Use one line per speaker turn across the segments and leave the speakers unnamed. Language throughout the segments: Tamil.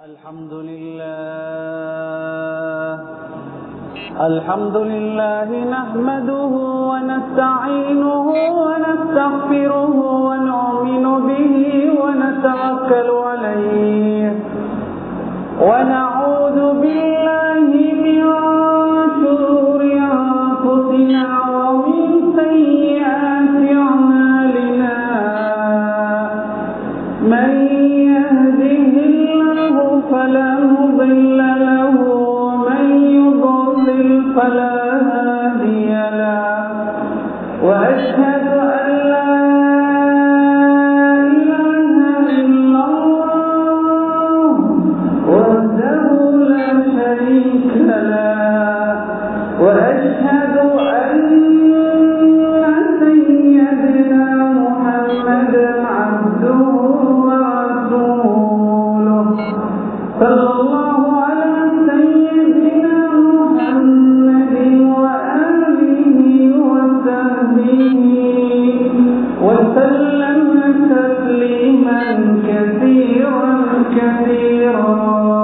الحمد لله الحمد لله نحمده ونستعينه ونستغفره ونؤمن به ونتوكل عليه ونعوذ بالله من شرور انفسنا ومن سيئات اعمالنا من يهده الله فلا مضل له ومن يضلل فلا هادي له واشهد ان لا اله الا الله وحده لا شريك له واشهد ان سيدنا محمدا عبده ورسوله صلى الله على سيدنا محمد وآله وصحبه وسلم تسليما كثيرا كثيرا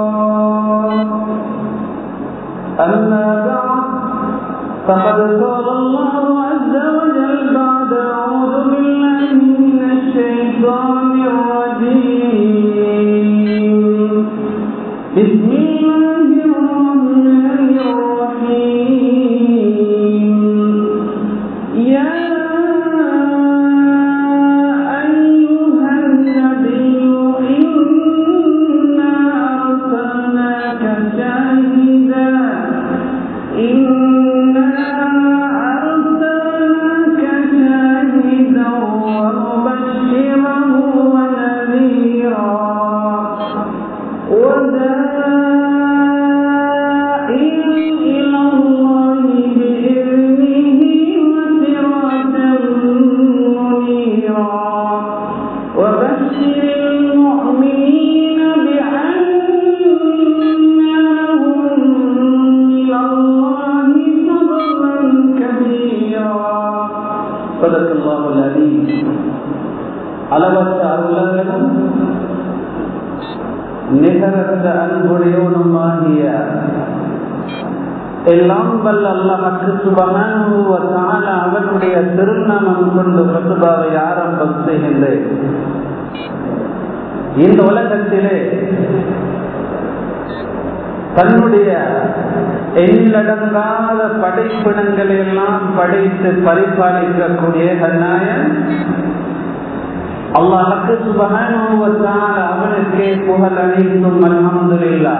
أما بعد فقد قال الله عز وجل بعد أعوذ بالله من الشيطان الرجيم بسم الله الرحمن الرحيم يا أيها النبي إنا أرسلناك شاهدا إنا أرسلناك شاهدا ومبشرا ونذيرا وداعيا إلى الله بإذنه وسراجا منيرا وبشر المؤمنين بأن لهم من الله فضلا كبيرا صدق الله العظيم அளவற்ற அருளங்களும் நிகரற்ற அன்புடையவனுமாகிய எல்லாம் வல்ல அல்லாஹ்க்கு சுபஹானஹு வ தஆலா அவனுடைய திருநாமம் கொண்டு பத்துபாவை ஆரம்பம் செய்கின்றேன் இந்த உலகத்திலே தன்னுடைய எண்ணடங்காத படைப்பினங்களை எல்லாம் படைத்து பரிபாலிக்கக்கூடிய கண்ணாயன் அல்லாஹுக்கு சுபகான அவனுக்கே புகழ் அனைத்தும் அல்ஹம்துலில்லா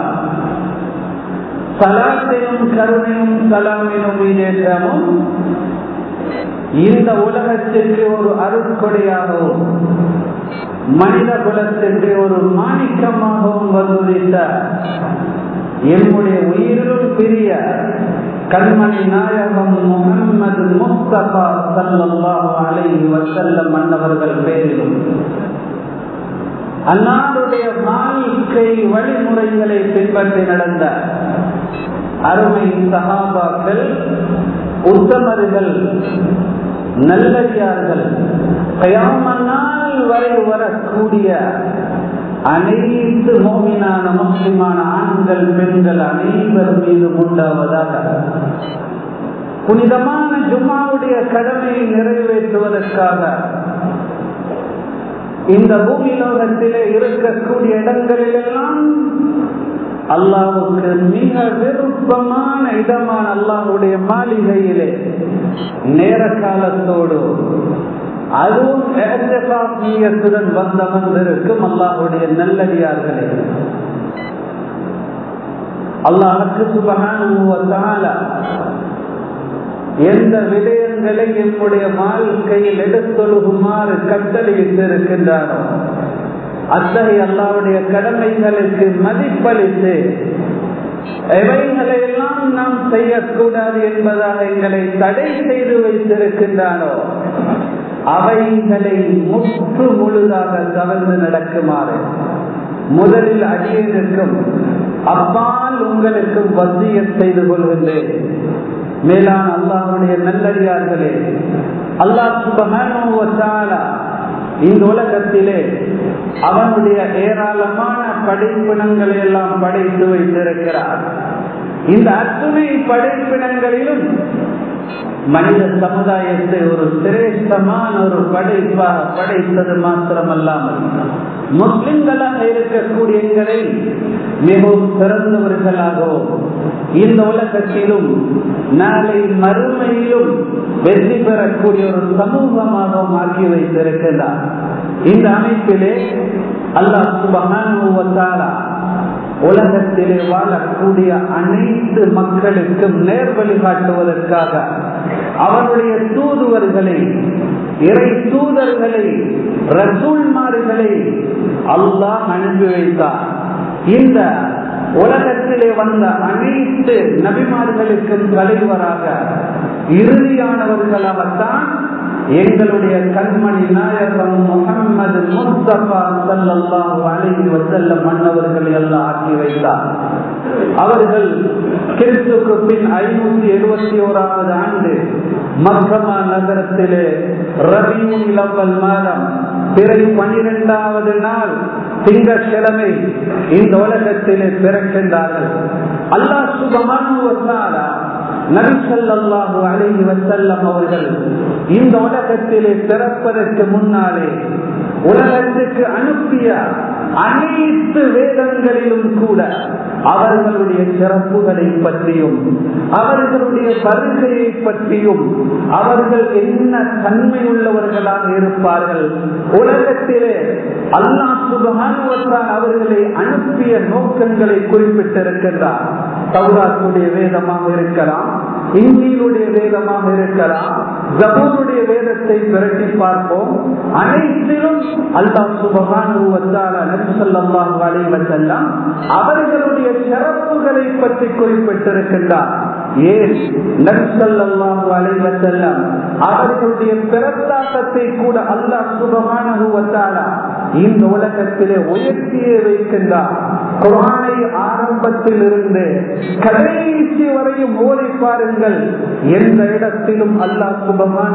சலாத்தையும் கருணையும் சலாமினும் ஈடேற்றமும் இந்த உலகத்திற்கு ஒரு அருட்கொடையாகவும் மனித குலத்திற்கு ஒரு மாணிக்கமாகவும் வந்துவிட்ட என்னுடைய உயிரிலும் பிரிய கண்மணி நாயகம் முகம்மது முஸ்தபா சல்லாஹு அலைஹி வசல்லம் மன்னவர்கள் பேரிலும் அன்னாருடைய வாழ்க்கை வழிமுறைகளை பின்பற்றி நடந்த அருமை சகாபாக்கள் உத்தமர்கள் நல்லடியார்கள் கயாமனால் வரை வரக்கூடிய அனைத்து மோமினான முஸ்லிமான ஆண்கள் பெண்கள் அனைவர் மீதும் உண்டாவதாக புனிதமான ஜும்மாவுடைய கடமையை நிறைவேற்றுவதற்காக இந்த பூமி லோகத்திலே இருக்கக்கூடிய இடங்களிலெல்லாம் அல்லாவுக்கு மிக விருப்பமான இடமான அல்லாஹுடைய மாளிகையிலே நேர காலத்தோடு அதுவும் நீயத்துடன் வந்த வந்திருக்கும் அல்லாஹுடைய நல்லடியார்களே அல்லாஹுக்கு சுபகான எந்த விடயங்களை என்னுடைய வாழ்க்கையில் எடுத்தொழுகுமாறு கட்டளையிட்டு இருக்கின்றாரோ அத்தகைய அல்லாவுடைய கடமைகளுக்கு மதிப்பளித்து எவைகளை எல்லாம் நாம் செய்யக்கூடாது என்பதாக எங்களை தடை செய்து வைத்திருக்கின்றானோ அவைகளை முற்று முழுதாக கவர்ந்து நடக்குமாறு முதலில் அடியேனுக்கும் அப்பால் உங்களுக்கும் வசிய செய்து கொள்கின்றேன் மேலான அல்லாஹுடைய நல்லடியார்களே அல்லாஹ் சுபஹானஹு வ தஆலா இந்த உலகத்திலே அவனுடைய ஏராளமான படைப்பினங்களை எல்லாம் படைத்து வைத்திருக்கிறார் இந்த அத்துணை படைப்பினங்களிலும் மனித சமுதாயத்தை ஒரு சிரேஷ்டமான ஒரு படைப்பாக படைத்தது மாத்திரமல்லாமல் முஸ்லிம்களாக இருக்கக்கூடிய எங்களை மிகவும் சிறந்தவர்களாகவும் இந்த உலகத்திலும் நாளை மறுமையிலும் வெற்றி பெறக்கூடிய ஒரு சமூகமாகவும் ஆக்கி வைத்திருக்கிறார் இந்த அமைப்பிலே அல்லாஹ் சுபகான உலகத்திலே வாழக்கூடிய அனைத்து மக்களுக்கும் நேர் வழிகாட்டுவதற்காக அவருடைய தூதுவர்களை இறை தூதர்களை ரசூல்மார்களை அல்லாஹ் அனுப்பி வைத்தார் இந்த உலகத்திலே வந்த அனைத்து நபிமார்களுக்கும் தலைவராக இறுதியானவர்களாகத்தான் எங்களுடைய கண்மணி நாயகம் முகமது முஸ்தபா சல்லாஹு அலைஹி வசல்லம் மன்னவர்களை எல்லாம் ஆக்கி வைத்தார் அவர்கள் கிறிஸ்துக்கு பின் ஐநூத்தி எழுபத்தி ஓராவது ஆண்டு மக்கமா நகரத்திலே ரபியூன் இளவல் மாதம் பிறை பனிரெண்டாவது நாள் திங்கட்கிழமை இந்த உலகத்திலே பிறக்கின்றார்கள் அல்லாஹ் சுபமானுவத்தாரா நபிசல்லாஹு அலைஹி வசல்லம் அவர்கள் இந்த உலகத்திலே பிறப்பதற்கு முன்னாலே உலகத்துக்கு அனுப்பிய அனைத்து வேதங்களிலும் கூட அவர்களுடைய சிறப்புகளை பற்றியும் அவர்களுடைய வருகையை பற்றியும் அவர்கள் என்ன தன்மை உள்ளவர்களாக இருப்பார்கள் உலகத்திலே அல்லாஹ் சுபகானுவத்தால் அவர்களை அனுப்பிய நோக்கங்களை குறிப்பிட்டிருக்கின்றார் சௌராத்துடைய வேதமாக இருக்கலாம் இந்தியினுடைய வேதமாக இருக்கலாம் ஜபூருடைய வேதத்தை பிரட்டி பார்ப்போம் அனைத்திலும் அல்லாஹ் சுபகானுவத்தால் நபிசல்லாஹு அலைவசல்லாம் அவர்களுடைய சிறப்புகளை பற்றி குறிப்பிட்டிருக்கின்றார் ஏன் நபிசல்லாஹு அலைவசல்லாம் அவர்களுடைய பிறந்தாட்டத்தை கூட அல்லாஹ் சுபகானுவத்தாலா இந்த உலகத்திலே உயர்த்தியே வைக்கின்றார் குரானை ஆரம்பத்தில் இருந்து கடைசி வரையும் ஓடி பாருங்கள் எந்த இடத்திலும் அல்லாஹ் சுபமான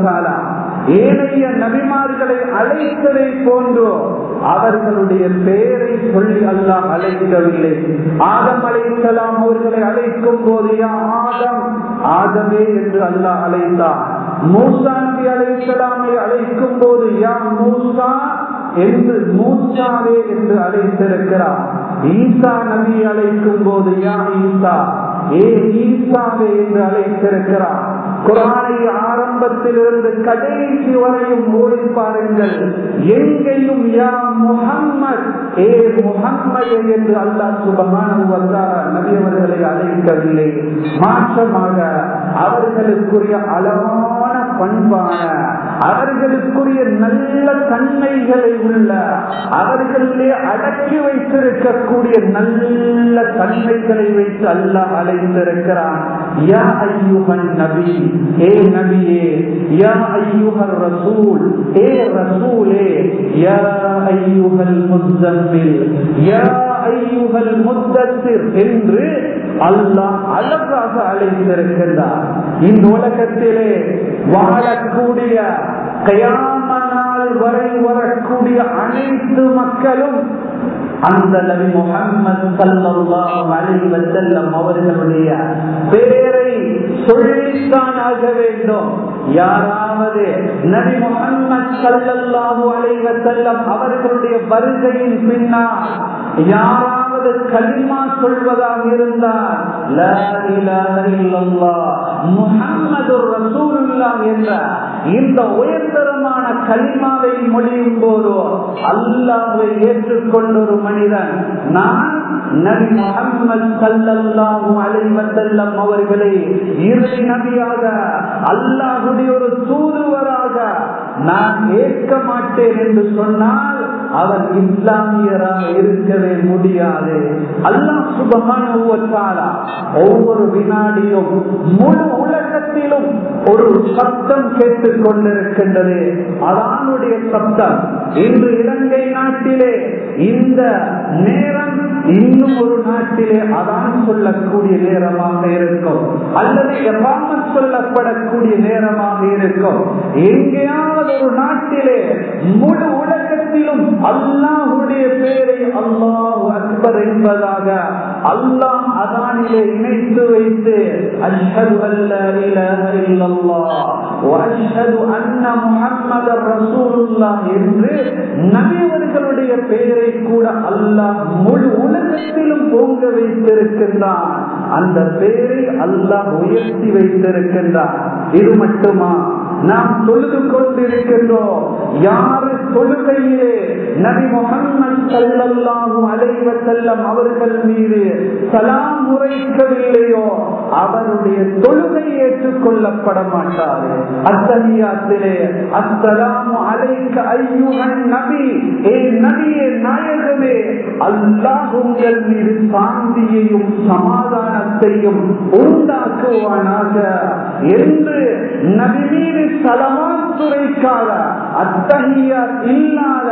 ஏனைய நபிமார்களை அழைத்ததை போன்றோ அவர்களுடைய பெயரை சொல்லி அல்லாஹ் அழைக்கவில்லை ஆதம் அழைக்கலாம் அவர்களை அழைக்கும் போது யா ஆதம் ஆதமே என்று அல்லாஹ் அழைத்தார் மூசா நபி அழைக்கலாமை அழைக்கும் போது யா மூசா என்று மூச்சாவே என்று அழைத்திருக்கிறார் ஈசா நபி அழைக்கும் போது யா ஈசா ஏ ஈசாவே என்று அழைத்திருக்கிறார் குரானை ஆரம்பத்தில் இருந்து கடைசி வரையும் ஓடி பாருங்கள் எங்கேயும் யா முகம்மது ஏ முகம்மது என்று அல்லாஹ் சுபமான நபி அவர்களை அழைக்கவில்லை மாற்றமாக அவர்களுக்குரிய அளவான பண்பான அவர்களுக்குரிய நல்ல தன்மைகளை உள்ள அவர்களே அடக்கி வைத்திருக்கக்கூடிய நல்ல தன்மைகளை வைத்து அல்லாஹ் அழைத்திருக்கிறான் யா ஐயுகன் நபி ஏ நபியே யா ஐயுகர் ரசூல் ஏ ரசூலே யா ஐயுகல் முத்தம்பில் யா ஐயுகல் முத்தசிர் என்று அல்லாஹ் அழகாக அழைத்திருக்கின்றார் இந்த உலகத்திலே வாழக்கூடிய கயாம நாள் வரை வரக்கூடிய அனைத்து மக்களும் அந்த நபி முகம்மது சல்லாஹு அலைஹி வஸல்லம் அவர்களுடைய பேரை சொல்லித்தான் ஆக வேண்டும் யாராவது நபி முகம்மது சல்லல்லாஹு அலைஹி வஸல்லம் அவர்களுடைய வருகையின் பின்னால் யாராவது கலிமா சொல்வதாக இருந்தால் லா இலாஹ இல்லல்லாஹ் முஹம்மதுர் ரசூலுல்லாஹ் என்ற இந்த உயர்தரமான கலிமாவை மொழியும் போதோ அல்லாஹ்வை ஏற்றுக்கொண்ட ஒரு மனிதன் நான் நபி முகம்மது சல்லல்லாஹு அலைஹி வஸல்லம் அவர்களை இறை நபியாக அல்லாஹ்வுடைய ஒரு தூதுவராக நான் ஏற்க மாட்டேன் என்று சொன்னால் அவர் இஸ்லாமியராக இருக்கவே முடியாது அல்லாஹ் சுபமான ஒவ்வொரு வினாடியும் முழு உலகத்திலும் ஒரு சப்தம் கேட்டுக் கொண்டிருக்கின்றது அதானுடைய சப்தம் இன்று இலங்கை நாட்டிலே இந்த நேரம் இன்னும் ஒரு நாட்டிலே அதான் சொல்லக்கூடிய நேரமாக இருக்கும் அல்லது எவாமத் சொல்லப்படக்கூடிய நேரமாக இருக்கும் எங்கேயாவது ஒரு நாட்டிலே முழு உலகத்தில் உலகத்திலும் அல்லாஹுடைய பேரை அல்லாஹு அக்பர் என்பதாக அல்லாஹ் அதானிலே இணைத்து வைத்து அஷ்ஹது அல்லா இலாஹ இல்லல்லாஹ் வ அஷ்ஹது அன்ன முஹம்மதர் ரசூலுல்லாஹ் என்று நபியவர்களுடைய பெயரை கூட அல்லாஹ் முழு உலகத்திலும் போங்க வைத்திருக்கின்றான் அந்த பெயரை அல்லாஹ் உயர்த்தி வைத்திருக்கின்றான் இது மட்டுமா நாம் தொழுது கொண்டிருக்கின்றோம் யாரு தொழுகையிலே நபி முகம்மது சல்லல்லாஹு அலைவ செல்லம் அவர்கள் மீது சலாம் உரைக்கவில்லையோ அவருடைய தொழுகை ஏற்றுக்கொள்ளப்பட மாட்டாரு அத்தனியாத்திலே அஸ்ஸலாமு அலைக்க ஐயுகன் நபி ஏ நபியே நாயகமே அல்லாஹ் உங்கள் மீது சாந்தியையும் சமாதானத்தையும் உண்டாக்குவானாக என்று நபி மீது சலமாத்துரைக்காத அத்தகைய இல்லாத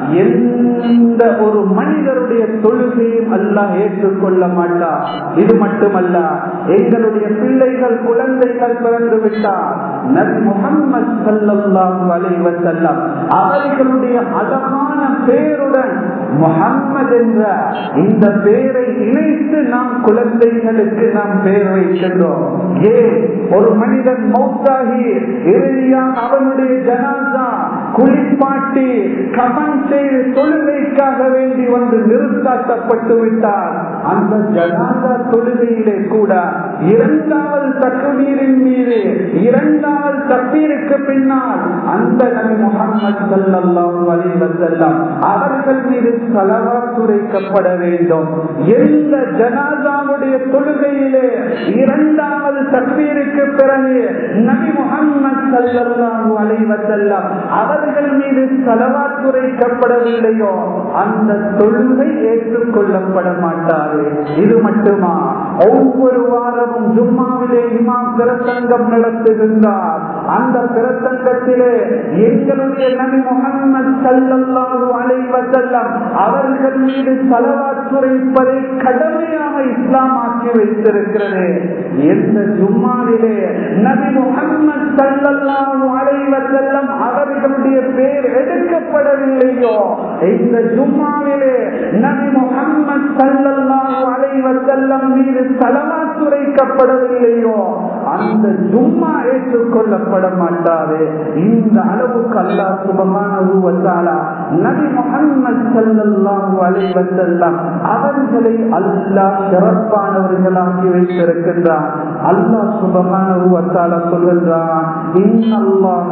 எந்த ஒரு மனிதருடைய தொழுகையும் அல்லாஹ் ஏற்றுக்கொள்ள மாட்டார் இது மட்டுமல்ல எங்களுடைய பிள்ளைகள் குழந்தைகள் பிறந்து விட்டார் நபி முகம்மது சல்லல்லாஹு அலைஹி வஸல்லம் அவர்களுடைய அழகான பேருடன் முகம்மது என்ற இந்த பேரை இணைத்து நாம் குழந்தைகளுக்கு நாம் பெயர் வைக்கின்றோம் ஏன் ஒரு மனிதன் மௌத்தாகி இறுதியாக அவனுடைய ஜனாதா குளிப்பாட்டி கபன் செய்து தொழுகைக்காக வேண்டி வந்து நிறுத்தாட்டப்பட்டு விட்டார் அந்த ஜனாதா தொழுகையிலே கூட இரண்டாவது தக்குவீரின் மீது இரண்டாவது தப்பீருக்கு பின்னால் அந்த நபி முகமது சல்லாஹூ அலி வசல்லம் அவர்கள் மீது சலவா துரைக்கப்பட வேண்டும் எந்த ஜனாதாவுடைய தொழுகையிலே இரண்டாவது தப்பீருக்கு பிறகு நபி முகமது சல்லாஹூ அலி வசல்லம் அவர்கள் மீது சலவா துரைக்கப்படவில்லையோ அந்த தொழுகை ஏற்றுக்கொள்ளப்பட மாட்டாரு இது மட்டுமா ஒவ்வொரு வாரமும் ஜும்மாவிலே இமாம் பிரசங்கம் நடத்துகின்றார் அந்த பிரசங்கத்திலே எங்களுடைய நபி முகமது சல்லல்லாஹு அலைஹி வஸல்லம் அவர்கள் மீது சலவாத்துரைப்பதை கடமையாக இஸ்லாம் ஆக்கி வைத்திருக்கிறது எந்த ஜும்மாவிலே நபி முகமது சல்லல்லாஹு அலைஹி வஸல்லம் அவர்களுடைய பேர் எடுக்கப்படவில்லையோ இந்த ஜும்மாவிலே நபி முகமது சல்லல்லாஹு அலைஹி வஸல்லம் மீது சலவாத்துரைக்கப்படவில்லையோ அந்த ஜும்மா ஏற்றுக்கொள்ளப்பட மாட்டாது இந்த அளவுக்கு அல்லாஹ் சுபமானது வந்தாலா நபி முகம்மது சல்லல்லாஹு அலைஹி வஸல்லம் அவர்களை அல்லாஹ் சிறப்பானவர்களாக்கி வைத்திருக்கின்றான் அல்லாஹ் சுபமானது வந்தாலா சொல்கின்றான் இன்னல்லாஹ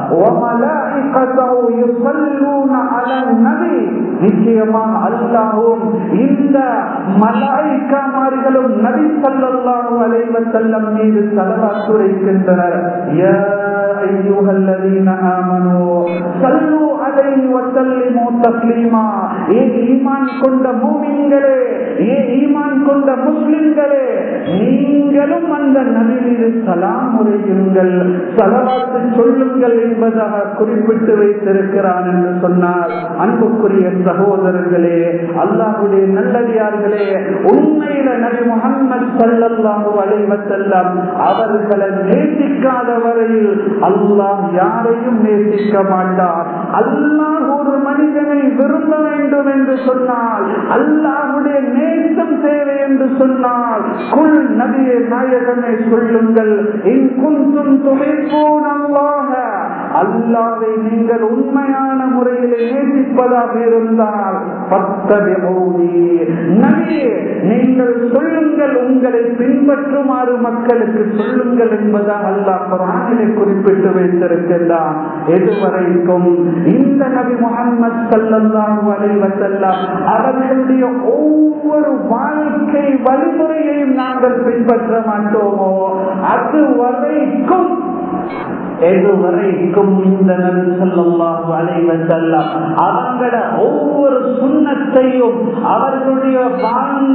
வமலாயிகத்தஹு யுஸல்லூன அலன் நபி நிச்சயமாக அல்லாஹ்வும் இந்த மலாயிக்காமார்களும் நபி ஸல்லல்லாஹு அலைஹி வஸல்லம் மீது ஸலவாத் உரைக்கின்றனர் யா அய்யுஹல்லதீன ஆமனூ ஸல்லூ அலைஹி வஸல்லிமு தஸ்லீமா ஏ ஈமான் கொண்ட மூமின்களே ஏ ஈமான் கொண்ட முஸ்லிம்களே நீங்களும் அந்த நபி மீது சலாம் உரையுங்கள் சலவாத்து சொல்லுங்கள் என்பதாக குறிப்பிட்டு வைத்திருக்கிறான் என்று சொன்னார் அன்புக்குரிய சகோதரர்களே அல்லாஹுடைய நல்லடியார்களே உண்மையில நபி முகம்மது சல்லல்லாஹு அலைஹி வஸல்லம் அவர்களை நேசிக்காத வரையில் அல்லாஹ் யாரையும் நேசிக்க மாட்டார் அல்லாஹ் ஒரு மனிதனை விரும்ப வேண்டும் என்று சொன்னால் அல்லாஹுடைய நேசம் தேவை என்று சொன்னால் குல் நபியை நாயகனை சொல்லுங்கள் இன் குந்தும் துணைப்போன் அல்லாஹ அல்லாவை நீங்கள் உண்மையான முறையில் நேசிப்பதாக இருந்தால் நபியே நீங்கள் சொல்லுங்கள் உங்களை பின்பற்றுமாறு மக்களுக்கு சொல்லுங்கள் என்பதாக அல்லாஹ் குரானிலே குறிப்பிட்டு வைத்திருக்கின்றான் எதுவரைக்கும் இந்த நபி முகமது சல்லல்லாஹு அலைஹி வஸல்லம் அவர்களுடைய ஒவ்வொரு வாழ்க்கை வழிமுறையையும் நாங்கள் பின்பற்ற மாட்டோமோ அது வரைக்கும் எதுவரைக்கும் இந்த நபி ஸல்லல்லாஹு அலைஹி வஸல்லம் அவங்கள ஒவ்வொரு சுண்ணத்தையும் அவர்களுடைய வாழ்ந்த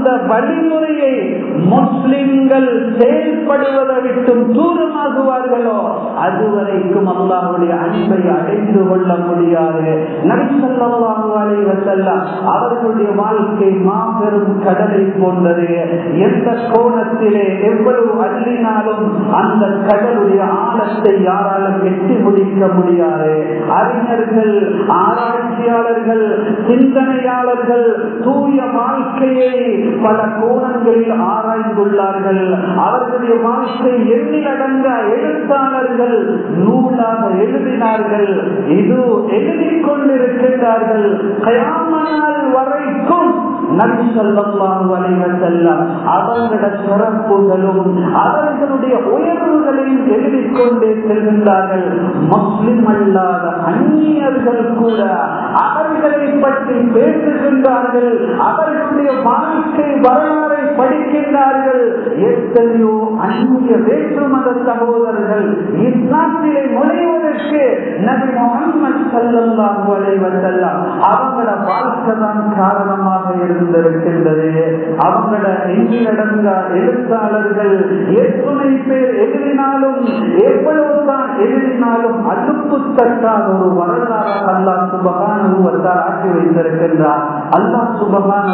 அந்த வழிமுறையை முஸ்லிம்கள் செயல்படுவதை விட்டும் தூரமாகுவார்களோ அதுவரைக்கும் அல்லாஹுடைய அன்பை அடைந்து கொள்ள முடியாது நபிசல்லாஹு அலைவசல்லாம் அவர்களுடைய வாழ்க்கை மாபெரும் கடலை போன்றது எந்த கோணத்திலே எவ்வளவு அள்ளினாலும் அந்த கடலுடைய ஆழத்தை யாராலும் எட்டி முடிக்க முடியாது அறிஞர்கள் ஆராய்ச்சியாளர்கள் சிந்தனையாளர்கள் தூய வாழ்க்கையை பல கோணங்களில் ஆராய்ந்துள்ளார்கள் அவர்களுடைய வாழ்க்கை எண்ணிலடங்க எழுத்தாளர்கள் நூலாக எழுதினார்கள் இது எழுதிக் கொண்டிருக்கின்றார்கள் கயாமனால் வரைக்கும் நபி ஸல்லல்லாஹு அலைஹி வஸல்லம் அவர்களோட சிறப்புகளும் அவர்களுடைய உயர்வுகளையும் எழுதிக் கொண்டே செல்கின்றார்கள் முஸ்லிம் அல்லாத அந்நியர்கள் கூட அவர்களை பற்றி பேசுகின்றார்கள் அவர்களுடைய வாழ்க்கை வரலாறை படிக்கின்றார்கள் எத்தனையோ அந்நிய வேற்று மத சகோதரர்கள் இஸ்லாத்திலே நுழைவதற்கு நபி முகமது ஸல்லல்லாஹு அலைஹி வஸல்லம் அவங்களோட வாழ்க்கை தான் காரணமாக இருந்திருக்கின்றது அவங்களோட எண்ணிலடங்க எழுத்தாளர்கள் எத்தனை பேர் எழுதினாலும் எவ்வளவு தான் எழுதினாலும் அலுப்பு தட்டாத ஒரு வரலாறு அல்லாஹ் சுபகான ஆக்கி வைத்திருக்கின்றார் அல்லாஹ் சுபகான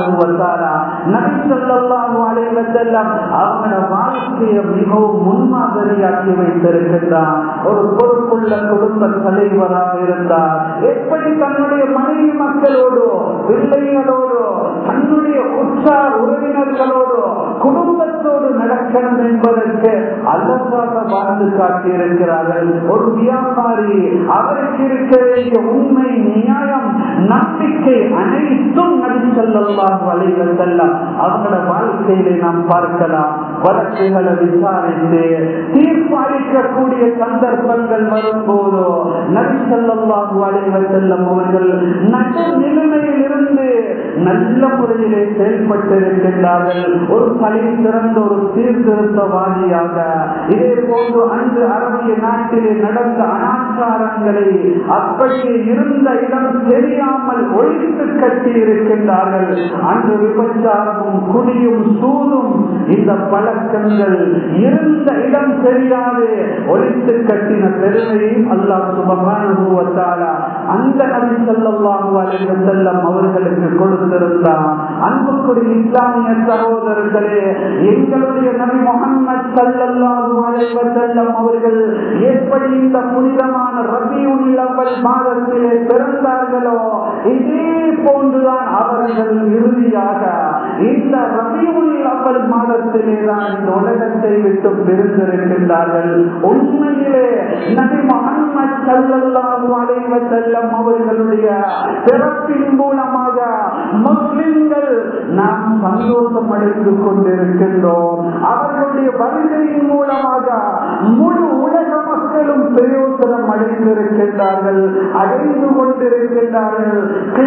நபி ஸல்லல்லாஹு அலைஹி வஸல்லம் அவங்களோட வாழ்க்கையை மிகவும் முன்மாதிரியாக்கி வைத்திருக்கின்றார் ஒரு பொறுப்புள்ள குடும்ப தலைவராக இருந்தார் எப்படி தன்னுடைய மனைவி மக்களோடு பிள்ளைகளோடு தன்னுடைய உற்சார் உறவினர்களோடு குடும்பத்தோடு நடக்கணும் என்பதற்கு அல்லதாக வாழ்ந்து காட்டியிருக்கிறார்கள் ஒரு வியாபாரி அவருக்கு இருக்க வேண்டிய உண்மை நியாயம் நம்பிக்கை அனைத்தும் நடி செல்லலாம் வழிகள் செல்லம் அவங்களோட வாழ்க்கையிலே நாம் பார்க்கலாம் வழக்குகளை விசாரித்து தீர்ப்பளிக்கக்கூடிய சந்தர்ப்பங்கள் வரும்போதோ நபி செல்லலாம் வழிகள் செல்லம் அவர்கள் நடு நிலைமையில் இருந்து நல்ல முறையிலே செயல்பட்டிருக்கின்றார்கள் ஒரு தலை சிறந்த ஒரு சீர்திருத்தவாதியாக இதே போன்று அன்று அரபிய நாட்டிலே நடந்த அனாச்சாரங்களை அப்படியே இருந்த இடம் தெரியாமல் ஒழித்து கட்டி இருக்கின்றார்கள் அன்று விபச்சாரமும் குடியும் சூதும் இந்த பழக்கங்கள் இருந்த இடம் தெரியாது ஒழித்து கட்டின பெருமையும் அல்லாஹ் சுபகான அந்த நபி சொல்லலாம் செல்லம் அவர்களுக்கு கொடுத்திருந்தான் அன்புக்குரிய இஸ்லாமிய சகோதரர்களே எங்களுடைய நபி முகமது சல்லல்லாஹு அலைஹி வஸல்லம் அவர்கள் எப்படி இந்த புனிதமான ரபியுல் அவ்வல் மாதத்திலே பிறந்தார்களோ இதே போன்றுதான் அவர்கள் இறுதியாக இந்த ரபியுல் அவ்வல் மாதத்திலே தான் இந்த உலகத்தை விட்டு பிரிந்திருக்கின்றார்கள் உண்மையிலே நபி முகமது சல்லல்லாஹு அலைஹி வஸல்லம் அவர்களுடைய பிறப்பின் மூலமாக முஸ்லிம்கள் நாம் சந்தோஷம் அடைந்து கொண்டிருக்கின்றோம் அவர்களுடைய வருகையின் மூலமாக முழு உலக மக்களும் பிரயோசனம் அடைந்திருக்கின்றார்கள் அடைந்து கொண்டிருக்கின்றார்கள்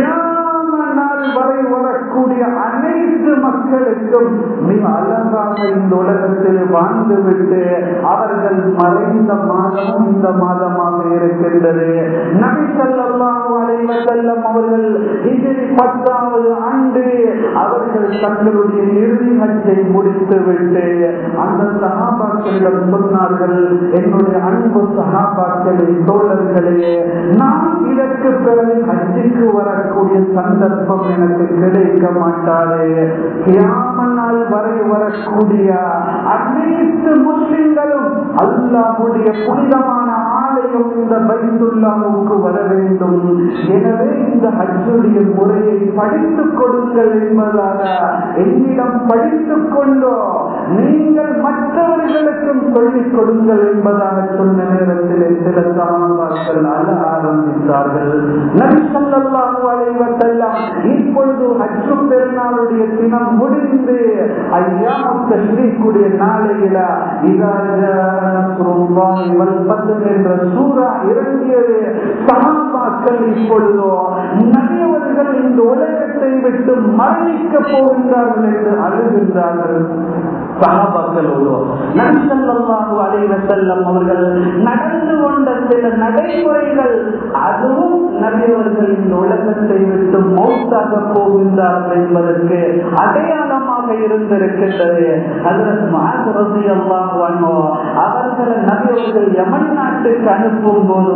நாள் வரை வரக்கூடிய அனைத்து மக்களுக்கும் மிக அழகாக இந்த உலகத்தில் வாழ்ந்துவிட்டு அவர்கள் மறைந்த மாதமும் இந்த மாதமாக இருக்கின்றது நபி ஸல்லல்லாஹு அலைஹி வஸல்லம் அவர்கள் ஹிஜ்ரி பத்தாவது ஆண்டு அவர்கள் தங்களுடைய இறுதி ஹஜ்ஜை முடித்துவிட்டு அந்த சகாபாக்களிடம் சொன்னார்கள் என்னுடைய அன்பு சகாபாக்களை தோழர்களே நான் இதற்கு பிறகு ஹஜ்ஜுக்கு வரக்கூடிய சந்தர்ப்பம் எனக்கு கிடைக்க மாட்டாது கியாமனால் வரை வரக்கூடிய அனைத்து முஸ்லிம்களும் அல்லாஹுடைய புனிதமான ஆலயம் இந்த பைத்துல்லாவுக்கு வர வேண்டும் எனவே இந்த ஹஜ்ஜுடைய முறையை படித்துக் கொடுங்கள் என்பதாக என்னிடம் படித்துக் கொண்டோ நீங்கள் மற்றவர்களுக்கும் சொல்லிக் கொடுங்கள் என்பதாக சொன்ன நேரத்தில் சில சமாபாக்கள் அழ ஆரம்பித்தார்கள் நபிசல்லாஹு அலைவசல்லாம் இப்பொழுது ஹஜ்ஜு பெருநாளுடைய தினம் முடிந்து ஐயா தஸ்ரீக்குடைய நாளையில என்ற சூறா இறங்கியது சமாபாக்கள் இப்பொழுதோ நபியவர்கள் இந்த உலகத்தை விட்டு மரணிக்க போகின்றார்கள் என்று அழுகின்றார்கள் அவர்கள் நடந்து கொண்ட சில நடைமுறைகள் அதுவும் நபியவர்கள் இந்த உலகத்தை விட்டு மௌத்தாக போகின்றார்கள் என்பதற்கு அடையாளமாக இருந்திருக்கின்றது அதற்கு மாசுரதி அல்லாஹோ அவர்களை நபியவர்கள் யமன் நாட்டுக்கு அனுப்பும் போது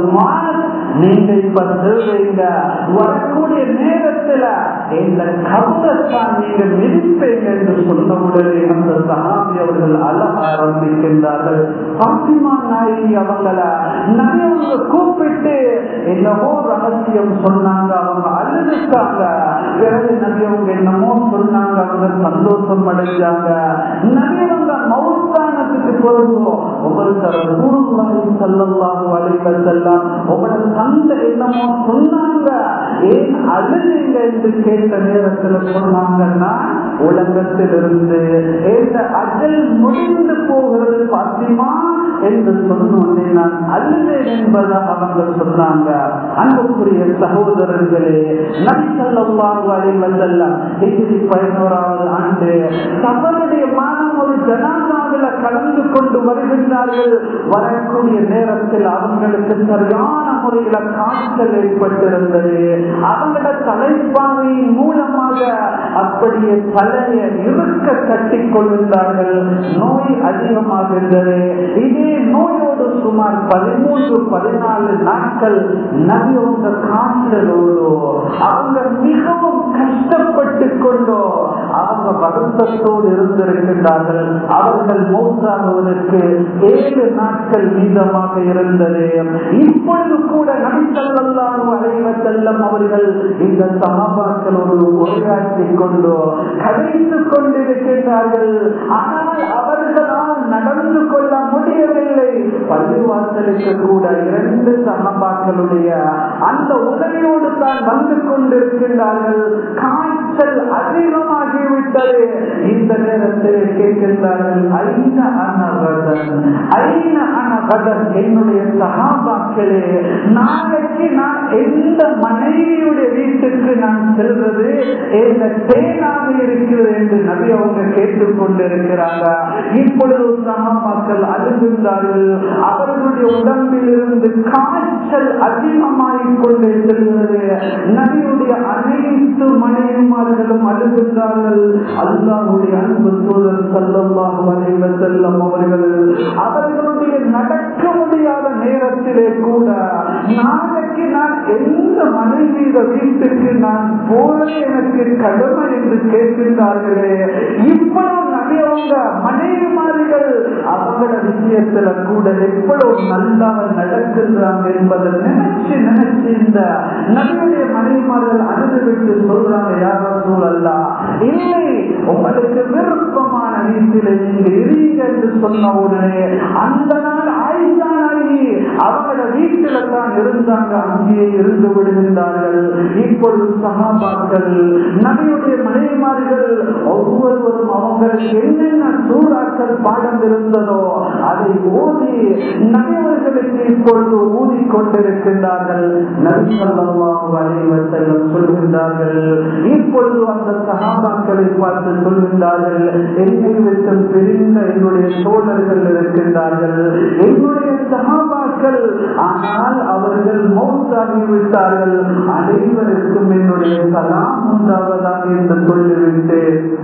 நீங்க இப்ப சொல்றீங்க வரக்கூடிய நேரத்துல இந்த கவனத்தான் நீங்க மிதிப்பீங்க என்று சொன்ன உடனே அந்த சகாபி அவர்கள் அழ ஆரம்பிக்கின்றார்கள் பாத்திமா நாயகி அவங்கள நபியவங்க கூப்பிட்டு என்னவோ ரகசியம் சொன்னாங்க அவங்க அழுதுட்டாங்க பிறகு நபியவங்க என்னமோ சொன்னாங்க அவங்க சந்தோஷம் அடைஞ்சாங்க நபியவங்க மௌத்தானத்துக்கு பொருந்தோம் ஒவ்வொருத்தர் கூறுவாங்க செல்லலாம் வழிகள் செல்லாம் உங்களோட தந்தை என்னமோ சொன்னாங்க ஏன் அழுதுங்க என்று கேட்ட நேரத்துல சொன்னாங்கன்னா உலகத்திலிருந்து இந்த அஜல் முடிந்து போகிறது பாத்திமா என்று சொன்னோடனே நான் அழுதேன் என்பதாக அவங்க சொன்னாங்க அன்புக்குரிய சகோதரர்களே நபிசல்லாஹு அலைவசல்லாம் டிகிரி பதினோராவது ஆண்டு சபருடைய மாதம் ஒரு ஜனாதாவில் கலந்து கொண்டு வருகின்றார்கள் வரக்கூடிய நேரத்தில் அவங்களுக்கு சரியான முறையில காய்ச்சல் ஏற்பட்டிருந்தது அவங்களோட தலைப்பாகையின் மூலமாக அப்படியே தலைய இருக்க கட்டி கொள்கின்றார்கள் நோய் அதிகமாக இருந்தது இதே நோயோடு சுமார் பதிமூன்று பதினாலு நாட்கள் நபியோட காய்ச்சலோடு அவங்க மிகவும் கஷ்டப்பட்டு கொண்டோ அவங்க வருத்தத்தோடு இருந்திருக்கின்றார்கள் அவர்கள் மௌத்தாகுவதற்கு ஏழு நாட்கள் மீதமாக இருந்தது இப்பொழுது கூட நபித்தல்லாரும் அலைவ செல்லம் அவர்கள் இந்த சமபாக்களோடு உரையாற்றி கொண்டோ கதைத்துக் கொண்டிருக்கின்றார்கள் ஆனால் அவர்களால் நடந்து கொள்ள முடியவில்லை பள்ளிவாசலுக்கு கூட இரண்டு சமபாக்களுடைய அந்த உதவியோடு தான் வந்து கொண்டிருக்கின்றார்கள் காய்ச்சல் அதிகமாகிவிட்டது இந்த நேரத்தில் கேட்கின்றார்கள் ஐன அனகதன் ஐன அனகதன் என்னுடைய சகாபாக்களே நாளைக்கு நான் எந்த மனைவியுடைய வீட்டுக்கு நான் செல்வது எந்த தேனாக இருக்கிறது என்று நபி அவங்க கேட்டுக் கொண்டிருக்கிறாங்க இப்பொழுது சகாபாக்கள் அழுகின்றார்கள் அவர்களுடைய உடம்பில் இருந்து காய்ச்சல் அதிகமாகிக் கொண்டே செல்கிறது நபியுடைய அனைத்து மனைவிமார்களும் அழுகின்றார்கள் அல்லாஹுடைய அன்பு தோழர் செல்லமாக வரைவ செல்லம் அவர்கள் அவர்களுடைய நடக்க முடியாத நேரத்திலே கூட நாளைக்கு நான் எந்த மனைவியிட வீட்டுக்கு நான் போவது எனக்கு கடமை என்று கேட்கின்றார்களே இவ்வளவு நபியவங்க மனைவிமார்கள் அவங்களோட விஷயத்துல கூட எவ்வளவு நல்லாக நடக்கின்றாங்க என்பதை நினைச்சு நினைச்சு இந்த நபியுடைய மனைவிமார்கள் அனுபவித்து சொல்றாங்க யாரோ சூழல்லா இல்லை உங்களுக்கு விருப்பமான வீட்டில நீங்க இருங்க என்று சொன்ன உடனே அந்த நாள் ஆயிஷானாகி அவங்களோட வீட்டில தான் இருந்தாங்க அங்கேயே இருந்து விடுகின்றார்கள் இப்பொழுது சகாபாக்கள் நபியுடைய மனைவிமார்கள் ஒவ்வொருவரும் அவங்களுக்கு என்னென்ன சூறாக்கள் பாடம் இருந்ததோ அதை ஓதி நபியவர்களுக்கு இப்பொழுது ஊதி கொண்டிருக்கின்றார்கள் நபிசல்லாஹு அலைவர் செல்லம் சொல்கின்றார்கள் இப்பொழுது அந்த சகாபாக்களை பார்த்து சொல்கின்றார்கள் என்னை விட்டு பிரிந்த என்னுடைய தோழர்கள் இருக்கின்றார்கள் என்னுடைய சகாபாக்கள் ஆனால் அவர்கள் மௌத்தாகிவிட்டார்கள் அனைவருக்கும் என்னுடைய சலாம் உண்டாவதாக என்று சொல்லிவிட்டு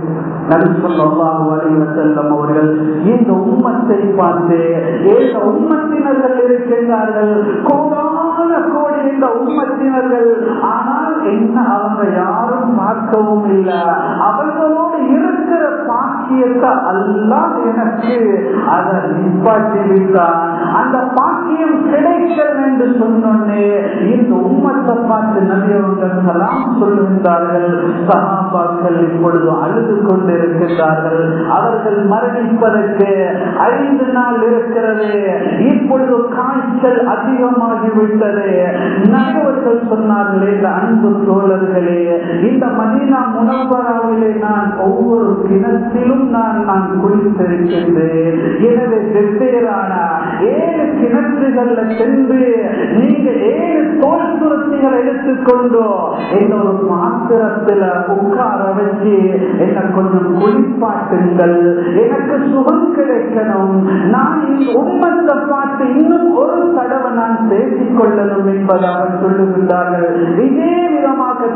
செல்லம் அவர்கள் இந்த உம்மத்தை பார்த்து ஏக உம்மத்தினர்கள் இருக்கின்றார்கள் கோடான கோடி இந்த உம்மத்தினர்கள் ஆனால் என்ன அவங்க யாரும் பார்க்கவும் இல்லை அவர்களோடு இருக்கிற பாக்கியத்தை எல்லாம் எனக்கு அதை நிப்பாட்டி விட்டான் அந்த பாக்கியம் கிடைக்கல் என்று சொன்னோன்னே இந்த உம்மத்தை பார்த்து நபியவங்கெல்லாம் சொல்லுகின்றார்கள் சகாபாக்கள் இப்பொழுது அழுது கொண்டிருக்கின்றார்கள் அவர்கள் மரணிப்பதற்கு ஐந்து நாள் இருக்கிறது இப்பொழுது காய்ச்சல் அதிகமாகிவிட்டது நபர்கள் சொன்னார்களே இந்த அன்பு தோழர்களே இந்த மதீனா முனவராவிலே நான் ஒவ்வொரு கிணத்திலும் நான் நான் குளித்திருக்கின்றேன் எனவே வெவ்வேறான ஏழு கிணற்றுகள்ல சென்று நீங்க ஏழு தோல் சுரத்திகள் எடுத்துக்கொண்டோ என்ன ஒரு பாத்திரத்துல உட்கார வச்சு என்ன கொஞ்சம் குளிப்பாட்டுங்கள் எனக்கு சுகம் கிடைக்கணும் நான் இந்த உண்மத்தை பார்த்து இன்னும் ஒரு தடவை நான் பேசிக் கொள்ளணும் என்பதாக சொல்லுகின்றார்கள் இதே விதமாக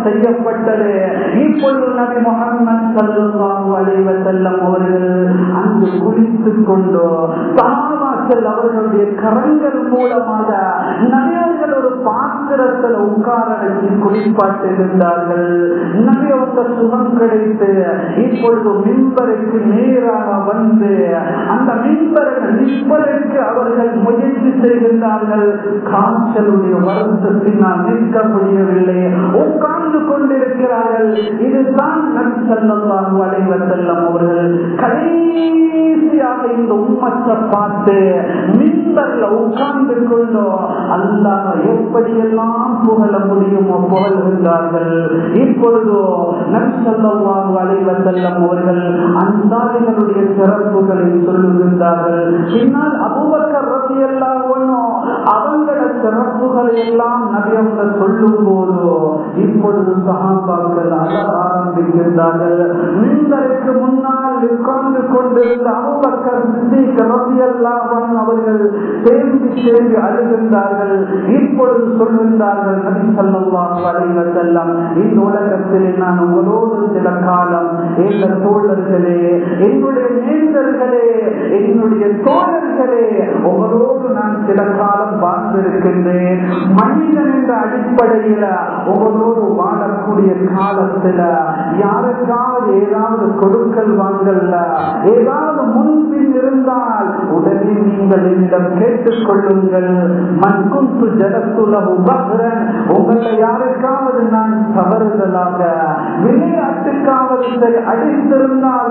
செய்யப்பட்டது இப்பொழுது நபி முகமது சல்லாஹூ அலைவ செல்லம் அவர்கள் அங்கு குளித்துக் கொண்டோ சகாபாக்கள் அவர்களுடைய கரங்கள் மூலமாக நபியர்கள் ஒரு பாத்திரத்தில் உட்கார வச்சு குளிப்பாட்டிருந்தார்கள் நபி அவங்க சுகம் கிடைத்து இப்பொழுது மின்பருக்கு நேராக வந்து அந்த மின்பருக்கு நிற்பதற்கு அவர்கள் முயற்சி செய்கின்றார்கள் காய்ச்சலுடைய வருத்தத்தினால் நிற்க முடியவில்லை உட்கார்ந்து கொண்டிருக்கிறார்கள் இதுதான் நபி ஸல்லல்லாஹு அலைஹி வஸல்லம் அவர்கள் கடைசியாக இந்த உம்மத்தை பார்த்து மின்பர்ல உட்கார்ந்து கொண்டோ அல்லாஹ் எப்படியெல்லாம் புகழ முடியுமோ புகழ்கின்றார்கள் இப்பொழுதோ நபி ஸல்லல்லாஹு அலைஹி வஸல்லம் அவர்கள் அன்சாரிகளுடைய சிறப்புகளை சொல்லுகின்றார்கள் பின்னால் அபூபக்கர் ரலியல்லாஹு அன்ஹு அவங்கள சிறப்புகளை எல்லாம் நபி அவங்க சொல்லும் போதோ இப்பொழுது சகாபாக்கள் அழ ஆரம்பிக்கின்றார்கள் நீங்களுக்கு முன்னால் உட்கார்ந்து கொண்டிருந்த அபூபக்கர் சித்திக் ரலியல்லாஹு அன்ஹு அவர்கள் தேம்பி தேம்பி அழுகின்றார்கள் இப்பொழுது சொல்கின்றார்கள் நபி ஸல்லல்லாஹு அலைஹி வஸல்லம் இந்த உலகத்தில் நான் உங்களோடு சில காலம் எங்கள் தோழர்களே என்னுடைய நேசர்களே என்னுடைய தோழர்களே உங்களோடு நான் சில காலம் வாழ்ந்திருக்கின்றேன் மனிதன் என்ற அடிப்படையில உங்களோடு வாழக்கூடிய காலத்துல யாருக்காவது ஏதாவது கொடுக்கல் வாங்கல்ல ஏதாவது முன்பின் இருந்தால் உடனே நீங்கள் என்னிடம் கேட்டுக் கொள்ளுங்கள் மண்குந்து ஜலத்துலகு பக்ரன் உங்களை யாருக்காவது நான் தவறுதலாக விளையாட்டுக்காவது சரி அடித்திருந்தால்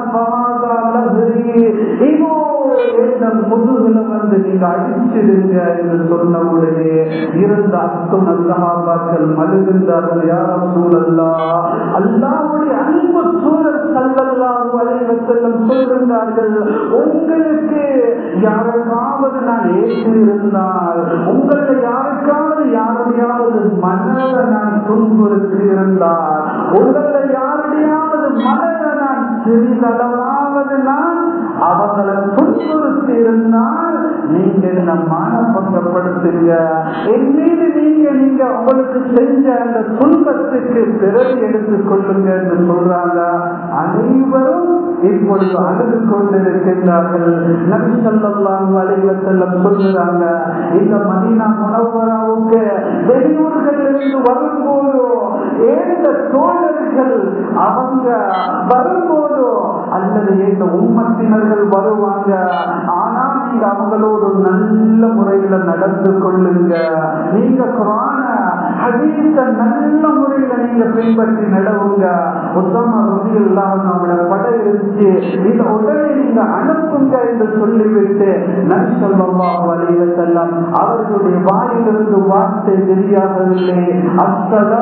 இதோ இந்த முதுகுல வந்து நீங்க அடிச்சிடுங்க என்று சொன்ன உடனே இருந்த அத்துண சகாபாக்கள் மழுகின்றார்கள் யாரும் சூழல்லா அல்லாவுடைய அன்பு சூழல் சல்லல்லாஹு அலைஹி செல்லம் சொல்கின்றார்கள் உங்களுக்கு யாருக்காவது நான் ஏற்றி இருந்தால் உங்களை யாருக்காவது யாருடையாவது மனதை நான் துன்புறுத்தி இருந்தால் உங்களை யாருடையாவது மனதை நான் சிறிதளவாவது நான் அவங்களை துன்புறுத்தி இருந்தால் நீங்க என்ன மானப்பங்கப்படுத்துங்க என் மீது நீங்க நீங்க உங்களுக்கு செஞ்ச அந்த துன்பத்துக்கு பிறகு எடுத்துக் கொள்ளுங்க என்று சொல்றாங்க அனைவரும் இப்பொழுது அழுது கொண்டிருக்கின்றார்கள் நபி சொல்லலாம் அலைவ செல்லம் சொல்லுறாங்க இந்த மதீனா முனவராவுக்கு வெளியூர்கள் இருந்து வரும்போதோ ஏந்த தோழர்கள் அவங்க வரும்போதோ அல்லது இந்த உம்மத்தினர்கள் வருவாங்க ஆனா நீங்க அவங்களோடு நல்ல முறையில நடந்து கொள்ளுங்க நீங்க குரான ஹதீஸ நல்ல முறையில நீங்க பின்பற்றி நடவுங்க உத்தம ருதி இல்லாம நம்மளோட படை இருந்துச்சு இத உடனே நீங்க அனுப்புங்க என்று சொல்லிவிட்டு நபி ஸல்லல்லாஹு அலைஹி வஸல்லம் அவர்களுடைய வாயிலிருந்து வார்த்தை தெரியாதவில்லை அஸ்ஸலா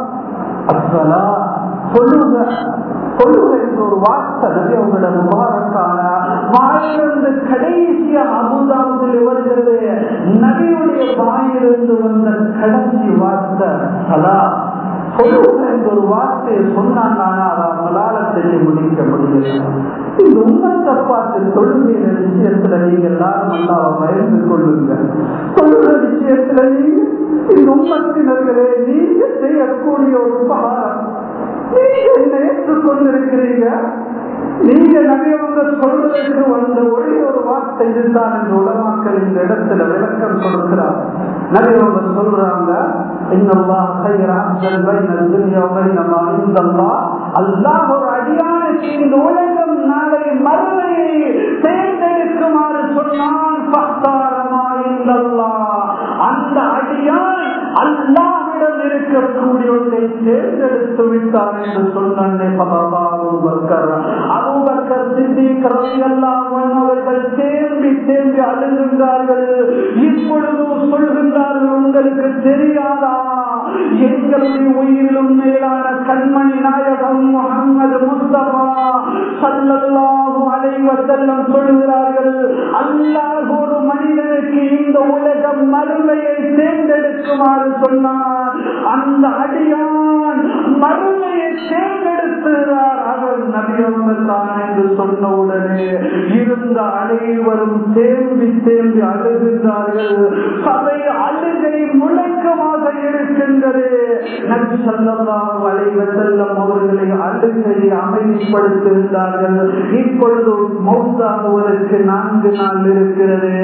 அஸ்ஸலா சொல்லுங்க சொல்லுங்க என்ற ஒரு வார்த்தை நபி அவங்களோட முபாரக்கான வாயிலிருந்து கடைசியா அபுதாபத்தில் வருகிறது நபியுடைய வாயிலிருந்து வந்த கடைசி வார்த்தை சலா சொல்லுங்க என்ற ஒரு வார்த்தையை சொன்னாங்க ஆனா அதை அவங்களால செய்ய முடிக்க முடியல இந்த உண்மத்தை பார்த்து தொழுகையில விஷயத்துல நீங்க எல்லாரும் அல்லாவை பயந்து கொள்ளுங்க தொழுகிற விஷயத்துல நீங்க இந்த உண்மத்தினர்களே நீங்க செய்யக்கூடிய ஒரு உபகாரம் நீங்க என்ன ஏற்றுக்கொண்டிருக்கிறீங்க நீங்க நபியவங்க சொல்வதற்கு வந்த ஒரே ஒரு வார்த்தை இதுதான் என்று உலமாக்கள் இந்த இடத்துல விளக்கம் கொடுக்கிறார் நபியவங்க சொல்றாங்க இன்னல்லாஹ் خير عبد بين الدنيا وبين ما عند الله அல்லாஹ் ஒரு அடியானுக்கு இந்த உலகம் நாளை மறுமையை தேர்ந்தெடுக்குமாறு சொன்னான் பக்தாரமா இல்லல்லாஹ் அந்த அடியான் அல்லாஹ்விடம் இருக்கக்கூடிய ஒன்றை தேர்ந்தெடுத்து விட்டார் என்று சொன்னே அபூபக்கர் அபூபக்கர் சித்திக் ரலியல்லாஹு அன்ஹு அவர்கள் தேம்பி தேம்பி அழுகின்றார்கள் இப்பொழுது சொல்கின்றார்கள் உங்களுக்கு தெரியாதா எங்களுடைய உயிரிலும் மேலான கண்மணி நாயகம் முகமது முஸ்தபா சல்லல்லாஹு அலைஹி வஸல்லம் சொல்கிறார்கள் அல்லாஹ் ஒரு மனிதனுக்கு இந்த உலகம் மறுமையை தேர்ந்தெடுக்குமாறு சொன்னார் அந்த அடியான் மறுமையை தேர்ந்தெடுத்துகிறார் அவர் நபியவர்கள் தான் என்று சொன்ன உடனே இருந்த அனைவரும் தேம்பி தேம்பி அழுகின்றார்கள் சபை அழுகை வேதனை முழக்கமாக இருக்கின்றது நபி ஸல்லல்லாஹு அலைஹி வஸல்லம் அவர்களை அழுகையை அமைதிப்படுத்தியிருந்தார்கள் இப்பொழுது மௌத்தாகுவதற்கு நான்கு நாள் இருக்கிறது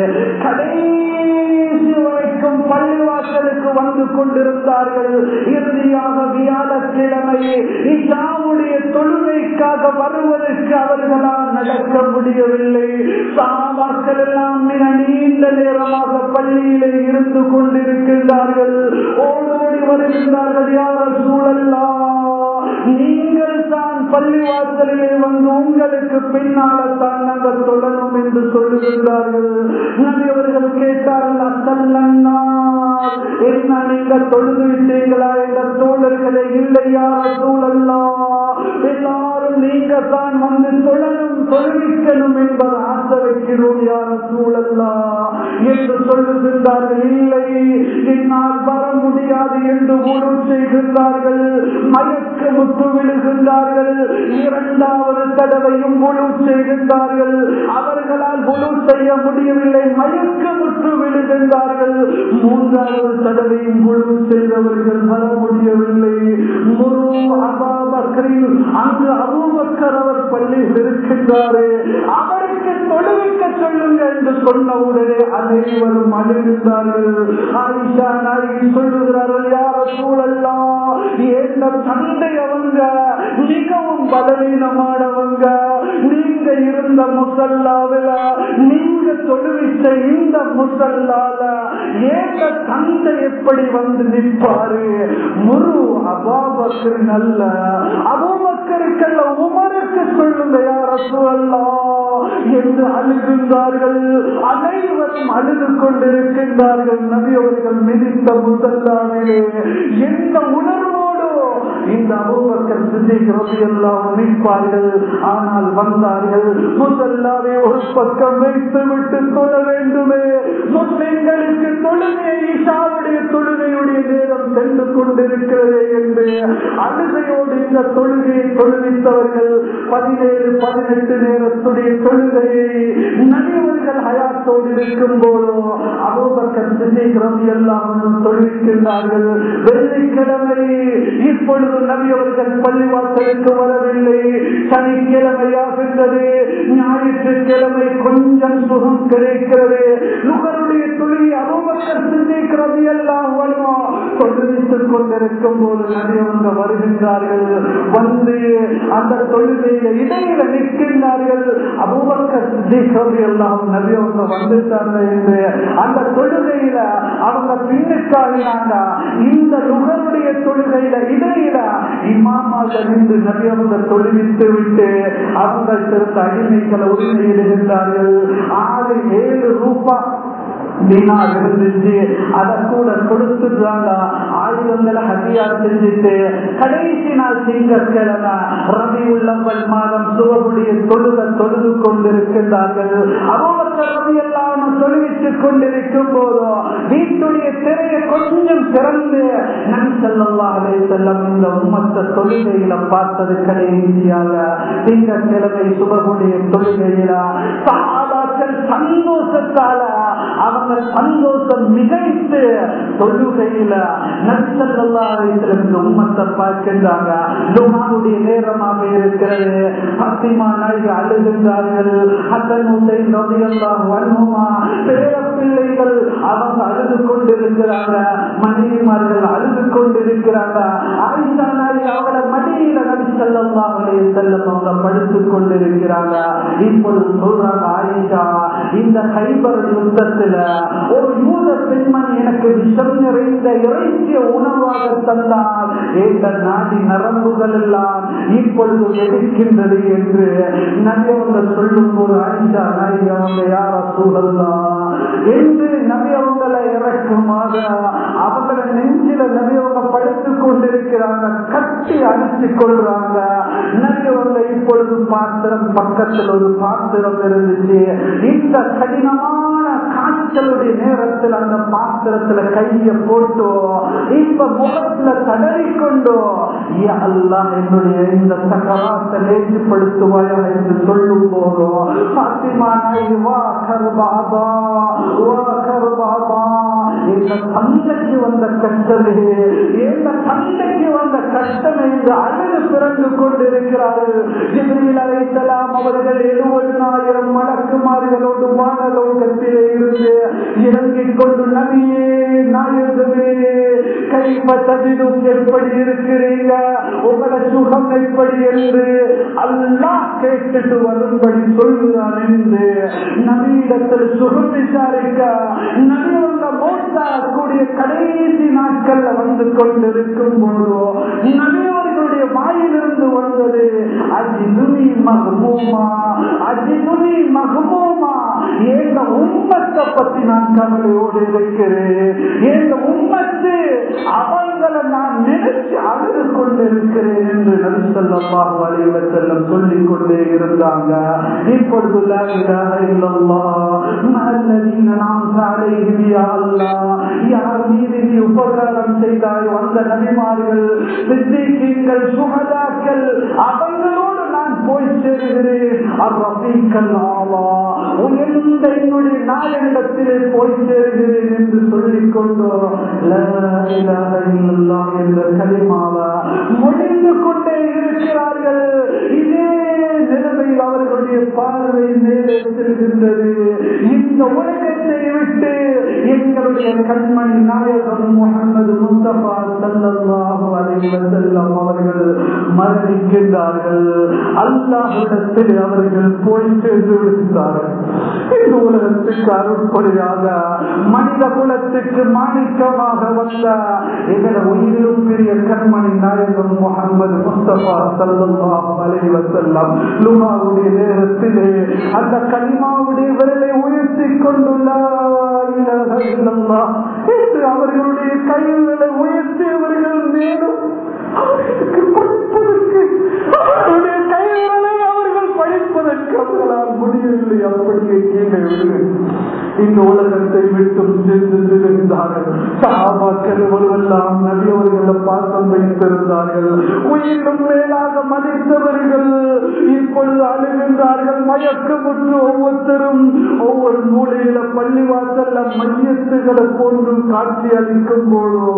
கடைசி வரைக்கும் பள்ளிவாசலுக்கு வந்து கொண்டிருந்தார்கள் இறுதியாக வியாழக்கிழமை இஸ்லாமுடைய தொழுகைக்காக வருவதற்கு அவர்களால் நடக்க முடியவில்லை சாபாக்கள் எல்லாம் மிக நீண்ட நேரமாக பள்ளியிலே இருந்து கொண்டிருக்கின்றார்கள் ஓடோடி வருகின்றார்கள் யார சூழல்லா நீங்கள் தான் பள்ளிவாசலிலே வந்து உங்களுக்கு பின்னால தான் நாங்கள் தொடரும் என்று சொல்லுகின்றார்கள் நபி அவர்கள் கேட்டார்கள் அசல்லன்னா என்ன நீங்கள் தொழுது விட்டீங்களா என்ற தோழர்களே இல்லை யார சூழல்லா எல்லாரும் நீங்க தான் வந்து தொடரும் தொழுவிக்கணும் என்பது ஆசை வைக்கிறோம் யார சூழல்லா என்று சொல்லுகின்றார்கள் இல்லை என்னால் வர முடியாது என்று உணவு செய்கின்றார்கள் மயக்க முற்று விழுகின்றார்கள் இரண்டாவது தடவையும் முழு செய்கின்றார்கள் அவர்களால் முழு செய்ய முடியவில்லை மயக்க முற்று விழுகின்றார்கள் மூன்றாவது தடவையும் முழு செய்தவர்கள் வர முடியவில்லை முழு அபாபக்கரில் அங்கு அபூபக்கர் அவர் பள்ளியில் இருக்கின்றாரே அவருக்கு தொழுவிக்க சொல்லுங்க என்று சொன்ன உடனே அனைவரும் அழுகின்றார்கள் ஆயிஷா நாயகி சொல்லுகிறார்கள் யார சூழல்லா என்ன தந்தை அவங்க மிகவும் பலவீனமானவங்க நீங்க இருந்த முசல்லாவில நீங்க தொழுவித்த இந்த முசல்லால ஏந்த தந்தை எப்படி வந்து நிற்பாரு முரு அபாபக்கர் நல்ல அபூபக்கருக்கல்ல உமருக்கு சொல்லுங்க யார சூழல்லா என்று அழுகின்றார்கள் அனைவரும் அழுது கொண்டிருக்கின்றார்கள் நபி அவர்கள் மிதித்த முசல்லாவிலே எந்த உணர்வோடு இந்த அபூபக்கர் சிந்திக்கிறது எல்லாம் நிற்பார்கள் ஆனால் வந்தார்கள் முசல்லாவை ஒரு பக்கம் வைத்து விட்டு தொழ வேண்டுமே முஸ்லிம்களுக்கு தொழுகை ஈஷாவுடைய தொழுகையுடைய நேரம் சென்று கொண்டிருக்கிறது என்று அழுகையோடு இந்த தொழுகையை தொழுவித்தவர்கள் பதினேழு பதினெட்டு நேரத்துடைய தொழுகையை நடிகர்கள் ஹயாத்தோடு இருக்கும் போதோ அபூபக்கர் சிந்திக்கிறது எல்லாம் தொழுவிக்கின்றார்கள் வெள்ளிக்கிழமை இப்பொழுது நபியவர்கள் பள்ளிவாசலுக்கு வரவில்லை சனிக்கிழமையாகின்றது ஞாயிற்றுக்கிழமை கொஞ்சம் சுகம் கிடைக்கிறது நுகருடைய தொழிலை அபூபக்கர் சிந்திக்கிறது எல்லாம் வருமா தொழுவித்துக் கொண்டிருக்கும் போது நபியவங்க வருகின்றார்கள் வந்து அந்த தொழுகையில இடையில நிற்கின்றார்கள் அபூபக்கர் சிந்திக்கிறது எல்லாம் நபியவங்க வந்துட்டாங்க என்று அந்த தொழுகையில அவங்க பின்னுக்காகினாங்க இந்த நுகருடைய தொழுகையில இடையில இமாமாக நின்று நபியவங்க தொழுவித்து விட்டு அவங்க திருத்த அடிமைகளை உரிமையிடுகின்றார்கள் ஆறு ஏழு ரூபாய் தினார் இருந்துச்சு அதை கூட கொடுத்துட்டாங்க ஆயுதங்களை ஹதியார் செஞ்சுட்டு கடைசி நாள் திங்கட்கிழமை ரவி உள்ளவள் மாதம் சுவருடைய தொழுக தொழுது கொண்டிருக்கின்றார்கள் அவர்கள் ரவி எல்லாம் தொழுவித்துக் கொண்டிருக்கும் போதும் வீட்டுடைய திரையை கொஞ்சம் திறந்து நன் செல்லவாகவே செல்லம் இந்த உம்மத்த தொழுகையில பார்த்தது கடைசியாக திங்கட்கிழமை சுபகுடைய தொழுகையில சகாபாக்கள் சந்தோஷத்தால அவங்க சந்தோஷம் மிகைத்து தொழுகையில நச்சல்லாவிலிருந்து உம்மத்தை பார்க்கின்றாங்க லுமாவுடைய நேரமாக இருக்கிறது பத்திமா நாய்க்கு அழுகின்றார்கள் அத்தனுடைய நொடியெல்லாம் வன்முமா பேர பிள்ளைகள் அவங்க அழுது கொண்டிருக்கிறாங்க மனைவிமார்கள் அழுது கொண்டிருக்கிறாங்க ஆயிஷா நாய் அவளை மடியில நடிச்சல்லாவுடைய செல்லம் அவங்க படுத்துக் கொண்டிருக்கிறாங்க இப்பொழுது சொல்றாங்க ஆயிஷா இந்த கைபர் யுத்தத்துல ஒரு யூத பெண்மணி எனக்கு விஷம் நிறைந்த இறைச்சிய உணவாக தந்தால் இந்த நாடி நரம்புகள் எல்லாம் இப்பொழுது வெடிக்கின்றது என்று நபியவங்க சொல்லும் போது ஆயிஷா நாய் அவங்க யார சூழல்லாம் என்று நபியவங்களை இறக்குமாக அவங்கள நெஞ்சில நபியவங்க படுத்துக் கொண்டிருக்கிறாங்க கட்டி அடித்துக் கொள்றாங்க நபியவங்க இப்பொழுது பாத்திரம் பக்கத்தில் ஒரு பாத்திரம் இருந்துச்சு இந்த கடினமான காய்ச்சலுடைய நேரத்தில் அந்த பாத்திரத்துல கைய போட்டோ இப்ப முகத்துல தடறிக்கொண்டோ அல்லாஹ் என்னுடைய இந்த சக்கராத்தை லேசிப்படுத்துவாயா என்று சொல்லும் போதும் பாத்திமா வா கர்பாபா வா கர்பாபா
இந்த தந்தைக்கு வந்த கஷ்டமே இந்த தந்தைக்கு வந்த கஷ்டமே என்று அழுது பிறந்து கொண்டிருக்கிறார்கள் ஜிப்ரீல் அலைஹிஸ்ஸலாம் அவர்கள் எழுபதினாயிரம் மலக்குமார்களோடு வானலோகத்திலே இருந்து இறங்கிக் கொண்டு நபியே நாயகமே கைப்ப ததிலும் எப்படி இருக்கிறீங்க உங்களோட சுகம் எப்படி என்று அல்லாஹ் கேட்டுட்டு வரும்படி சொல்கிறான் என்று நவீனத்தில் சுகம் விசாரிக்க நவீன மோட்டா கூடிய கடைசி நாட்கள்ல வந்து கொண்டிருக்கும் போதோ நவீனர்களுடைய வாயிலிருந்து வந்தது அஜிதுனி மகமூமா அஜிதுனி மகமூமா ஏந்த உம்மத்தை பத்தி நான் கவலையோடு இருக்கிறேன் ஏந்த உம்மத்து அவங்களை நான் நினைச்சு அழுது கொண்டிருக்கிறேன் என்று நபிசல்லா வழிவ செல்லம் சொல்லிக் கொண்டே இருந்தாங்க இப்பொழுது லா இலாஹ இல்லல்லாஹ் மஅல்லதீன அன்அம்த அலைஹிம் யா அல்லாஹ் யார் மீது நீ உபகாரம் செய்தாய் வந்த நபிமார்கள் சித்திகீன்கள் சுகதாக்கள் அவங்களோடு நான் போய் சேருகிறேன் அவ்வீக்கல் ஆவா உயர்ந்த என்னுடைய நாயகத்திலே போய் சேருகிறேன் என்று சொல்லிக் கொண்டோ லா இலாஹ இல்லல்லாஹ் என்ற கலிமாவா முடிந்து கொண்டே இருக்கிறார்கள் இதே நிலைமையில் அவர்களுடைய பார்வை மேலே செல்கின்றது இந்த உலகத்தை விட்டு எங்களுடைய கண்மணி நாயகம் முகமது முஸ்தபா சல்லல்லாஹு அலைஹி வஸல்லம் அவர்கள் மரணிக்கின்றார்கள் அல்லாஹ்விடத்தில் அவர்கள் போய் சேர்ந்து விடுகிறார்கள் இந்த உலகத்துக்கு அருட்படியாக மனித குலத்துக்கு மாணிக்கமாக வந்த எங்களை உயிரிலும் பெரிய கண்மணி நாயகம் முகமது முஸ்தபா சல்லல்லாஹு அலைஹி வஸல்லம் லுமாவுடைய நேரத்திலே அந்த கலிமாவுடைய விரலை உயர்த்தி கொண்டுள்ளார் என்று அவர்களுடைய கைகளை உயர்த்தி அவர்கள் மேலும் அவர்களுக்கு படிப்பதற்கு அவர்களுடைய கைகளை அவர்கள் படிப்பதற்கு அவர்களால் முடியவில்லை அப்படியே கீழே விடு இந்த உலகத்தை விட்டும் சென்று செல்கின்றார்கள் சகாபாக்கள் ஒருவெல்லாம் நபி அவர்களை பாசம் வைத்திருந்தார்கள் உயிரிலும் மேலாக மதித்தவர்கள் இப்பொழுது அழுகின்றார்கள் மயக்கமுற்று ஒவ்வொருத்தரும் ஒவ்வொரு மூலையில பள்ளிவாசல்ல மையத்துகளை போன்று காட்சி அளிக்கும் போதோ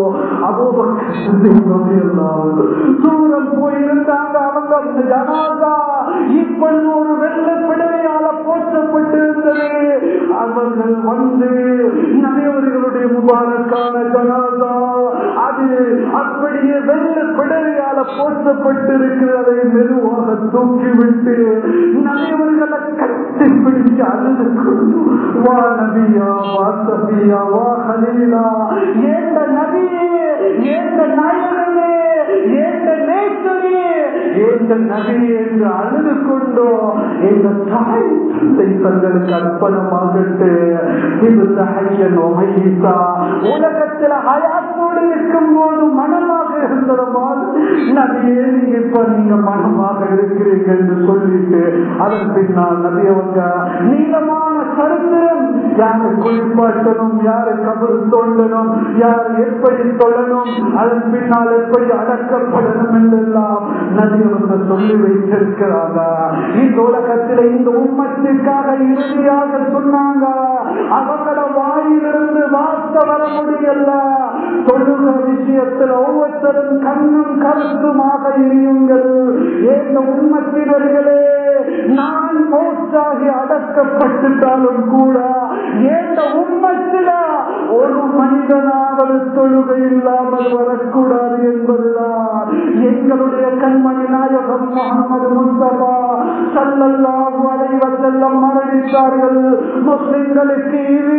அபோபக்கள் தூரம் போயிருந்தாங்க அவங்க அந்த ஜனாதா இப்பொழுது ஒரு வெள்ள பிடவையால போற்றப்பட்டிருந்தது அவர்கள் வந்து நடையவர்களுடைய முபாரக்கான ஜனாதா அது அப்படியே வெள்ள பிடவையால போற்றப்பட்டிருக்கிறதை மெதுவாக தூக்கிவிட்டு நடையவர்களை கட்டி பிடிச்சு அழுது கொண்டு வா நபியா வா சபியா வா ஹலீலா ஏந்த நபியே ஏந்த நாயகனே ஏந்த நேசரே ஏந்த நபியே என்று அழுது கொண்டோ எங்க தாய் தந்தை தங்களுக்கு அர்ப்பணமாகட்டு இது தகையன் ஒமையிசா உலகத்தில் ஹயாத்தோடு இருக்கும் போது மனமாக இருந்ததுமால் நபியே நீங்க இப்ப நீங்க மனமாக இருக்கிறீங்க என்று சொல்லிட்டு அதன் பின்னால் நபி அவங்க நீளமான சரித்திரம் யாரை குளிப்பாட்டணும் யாரை கபரு தோண்டணும் யார் எப்படி தொழணும் அதன் பின்னால் எப்படி அடக்கப்படணும் என்றெல்லாம் நபி அவங்க சொல்லி வைத்திருக்கிறாங்க இந்த உலகத்தில் இந்த உம்மத்திற்காக இறுதியாக சொன்னாங்க அவங்கள வாயிலிருந்து வார்த்த வர முடியல தொழுக விஷயத்தில் ஒவ்வொருத்தரும் கண்ணும் கருத்துமாக இருங்கள் ஏந்த உண்மத்தினர்களே நான் மோட்டாகி அடக்கப்பட்டுட்டாலும் கூட ஏந்த உண்மத்தில ஒரு மனிதனாவது தொழுகை இல்லாமல் வரக்கூடாது என்பதுதான் எங்களுடைய கண்மணி நாயகம் முகமது முஸ்தபா சல்லல்லாஹு அலைஹி வஸல்லம் மரணித்தார்கள் முஸ்லிம்களுக்கு இது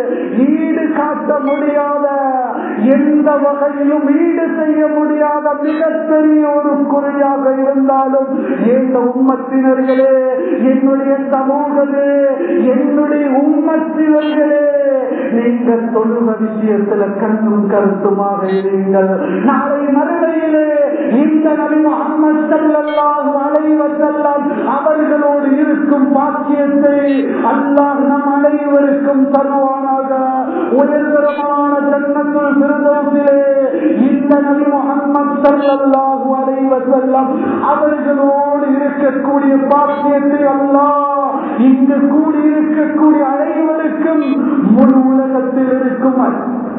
ஈடு காட்ட முடியாத எந்த வகையிலும் ஈடு செய்ய முடியாத மிகப்பெரிய ஒரு குறையாக இருந்தாலும் எந்த உம்மத்தினர்களே என்னுடைய சமூகமே என்னுடைய உம்மத்தினர்களே நீங்கள் தொழுக விஷயத்துல கண்ணும் கருத்துமாக இருங்கள் நாளை மறுமையிலே இந்த நபி முகமது ஸல்லல்லாஹு அலைஹி வஸல்லம் அவர்களோடு இருக்கும் பாக்கியத்தை அல்லாஹ் நம் அனைவருக்கும் தருவானாக உயர்தரமான ஜன்னத்துல் ஃபிர்தௌஸிலே இந்த நபி முகமது ஸல்லல்லாஹு அலைஹி வஸல்லம் அவர்களோடு இருக்கக்கூடிய பாக்கியத்தை அல்லாஹ் இங்கு கூடி இருக்கக்கூடிய அனைவருக்கும் முழு உலகத்தில் இருக்கும்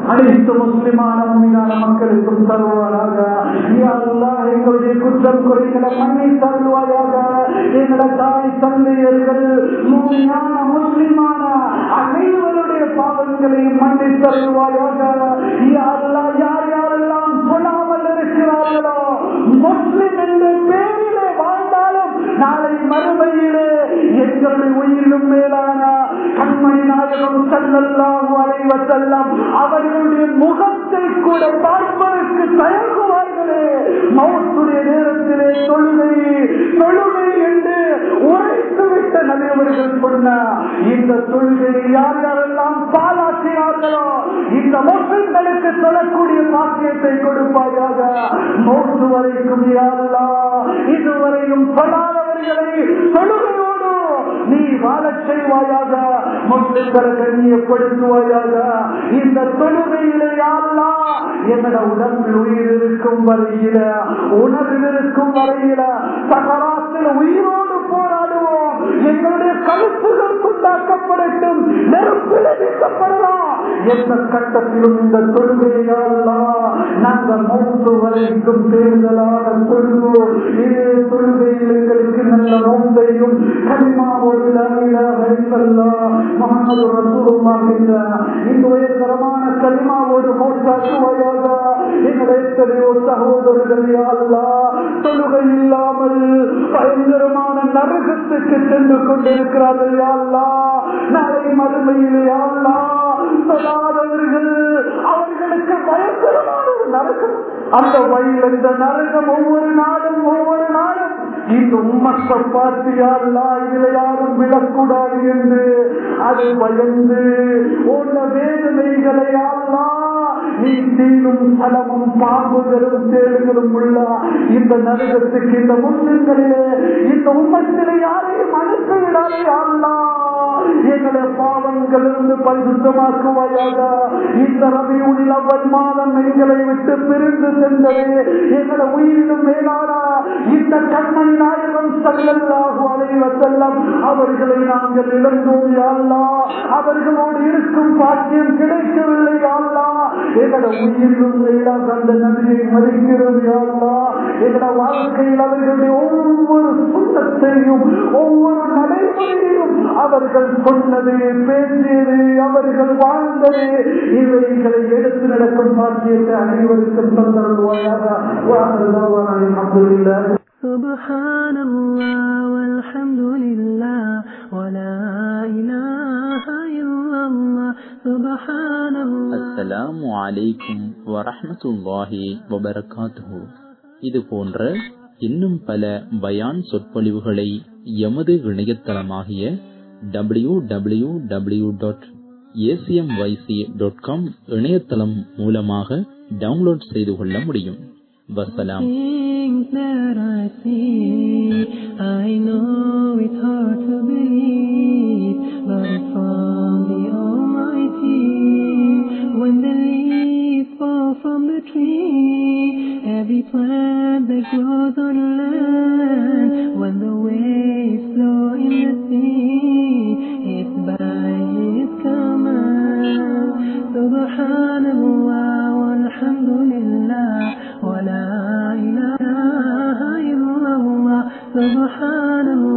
அனைத்து முஸ்லிமான உண்மையான மக்களுக்கும் தருவாராக யா அல்லாஹ் எங்களுடைய குற்றம் குறைகளை மண்ணை தருவாயாக எங்கள தாய் தந்தையர்கள் உண்மையான முஸ்லிமான அனைவருடைய பாவங்களை மண்ணை தருவாயாக யா அல்லாஹ் யார் யாரெல்லாம் சொல்லாமல் இருக்கிறார்களோ முஸ்லிம் என்ற பேரிலே வாழ்ந்தாலும் நாளை மறுமையிலே எங்களுடைய உயிரிலும் மேலான கண்மணி நாயகம் செல்லல்லாம் அலைவ செல்லம் அவர்களுடைய முகத்தை கூட பார்ப்பதற்கு தயங்குவார்களே மௌத்துடைய நேரத்திலே தொழுகை தொழுகை என்று உரைத்துவிட்ட நபியவர்கள் சொன்ன இந்த தொழுகையை யார் யாரெல்லாம் பாலாற்றினார்களோ இந்த முஸ்லிம்களுக்கு சொல்லக்கூடிய பாக்கியத்தை கொடுப்பாயாக மௌத்து வரைக்கும் யாரா இதுவரையும் சொல்லாதவர்களை தொழுகையோடு நீ வாழச் செய்வாயாக முஸ்லிம்களை கண்ணியப்படுத்துவாயாக இந்த தொழுகையிலே யாரா எங்கட உடம்பில் உயிர் இருக்கும் வரையில உணர்வில் இருக்கும் வரையில சகராத்தில் உயிரோடு போராடுவோம் எங்களுடைய கழுத்துகள் உண்டாக்கப்படட்டும் நெருப்பில் வீசப்படலாம் எந்த கட்டத்திலும் இந்த தொழுகையாலாம் நாங்கள் மூன்று வரைக்கும் தேர்தலாக தொழுவோம் இதே தொழுகையில் எங்களுக்கு நல்ல நோந்தையும் கனிமாவோடு முகமது ரசூலுல்லாஹ் என்ற இந்த உயர்தரமான கனிமாவோடு மோட்டாக்குவாயாக எங்களை எத்தனையோ சகோதரர்கள் அல்லா தொழுகை இல்லாமல் பயங்கரமான நரகத்துக்கு சென்று கொண்டிருக்கிறார்கள் அல்லா நாளை மறுமையில் அல்லா சொல்லாதவர்கள் அவர்களுக்கு பயங்கரமான ஒரு நரகம் அந்த வழியில் இந்த நரகம் ஒவ்வொரு நாளும் ஒவ்வொரு நாளும் இந்த உம்மத்தை பார்த்து யாருலா இதுல யாரும் விடக்கூடாது என்று அதை பயந்து உள்ள வேதனைகளை யாருலா நீ தீனும் பலமும் பாம்புகளும் தேடுகளும் உள்ள இந்த நரகத்துக்கு இந்த முஸ்லிம்களிலே இந்த உம்மத்திலே யாரையும் அனுப்பி விடாது யாருலா எங்களை பாவங்களிலிருந்து பரிசுத்தமாக்குவாயாக இந்த ரவியுடைய அவன் மாதம் எங்களை விட்டு பிரிந்து சென்றது எங்களை உயிரிலும் மேலான இந்த கண்மணி நாயகம் செல்லல்லாகும் அலைவ செல்லம் அவர்களை நாங்கள் இழந்தோம் யாழ்லா அவர்களோடு இருக்கும் பாக்கியம் கிடைக்கவில்லை யாழ்லா எங்களோட உயிரிலும் மேலாக அந்த நன்றியை மதிக்கிறோம் யாழ்லா எங்களோட வாழ்க்கையில் அவர்களுடைய ஒவ்வொரு சுத்தத்தையும் ஒவ்வொரு நடைமுறையையும் அவர்கள் சொன்னது பேசியது அவர்கள் வாழ்ந்தது இவைகளை எடுத்து நடக்கும் பாக்கியத்தை அனைவருக்கும் தந்தருவாயாக அல்ஹம்துலில்லாஹ்
سبحان الله والحمد لله ولا إله إلا الله سبحان الله
அஸ்ஸலாமு அலைக்கும் வரஹ்மத்துல்லாஹி வபரகாத்துஹு இது போன்ற இன்னும் பல பயான் சொற்பொழிவுகளை எமது இணையதளமாகிய W W W dot ACMYC dot com இணையதளம் மூலமாக டவுன்லோட் செய்து கொள்ள முடியும் வசலாம்
Things that I see, I know it's hard to believe, but it's from the Almighty. When the leaves fall from the tree, every plant that grows on land, when the waves flow in the sea, it's by His command. Subhanallah, walhamdulillah, wa la ilaha illallah. Subhanallah.